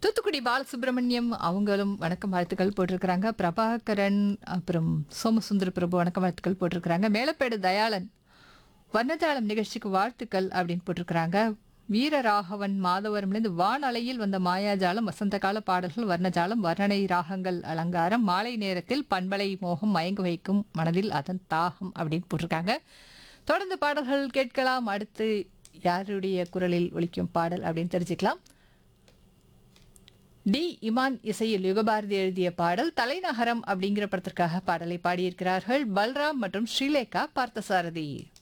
தூத்துக்குடி பாலசுப்ரமணியம் அவங்களும் வணக்கம் வாழ்த்துக்கள் போட்டிருக்கிறாங்க பிரபாகரன் அப்புறம் சோமசுந்தர பிரபு வணக்கம் வாழ்த்துக்கள் போட்டிருக்கிறாங்க மேலப்பேடு தயாளன் வர்ணஜாலம் நிகழ்ச்சிக்கு வாழ்த்துக்கள் அப்படின்னு போட்டிருக்கிறாங்க வீரராகவன் மாதவரம்லேருந்து வானலையில் வந்த மாயாஜாலம் வசந்த கால பாடல்கள் வர்ணஜாலம் வர்ணனை ராகங்கள் அலங்காரம் மாலை நேரத்தில் பண்பலை மோகம் மயங்க வைக்கும் மனதில் அதன் தாகம் அப்படின்னு போட்டிருக்காங்க தொடர்ந்து பாடல்கள் கேட்கலாம் அடுத்து யாருடைய குரலில் ஒலிக்கும் பாடல் அப்படின்னு தெரிஞ்சுக்கலாம் டி இமான் இசையில் யுகபாரதி எழுதிய பாடல் தலைநகரம் அப்படிங்கிற படத்திற்காக பாடலை பாடியிருக்கிறார்கள் பல்ராம் மற்றும் ஸ்ரீலேகா பார்த்தசாரதி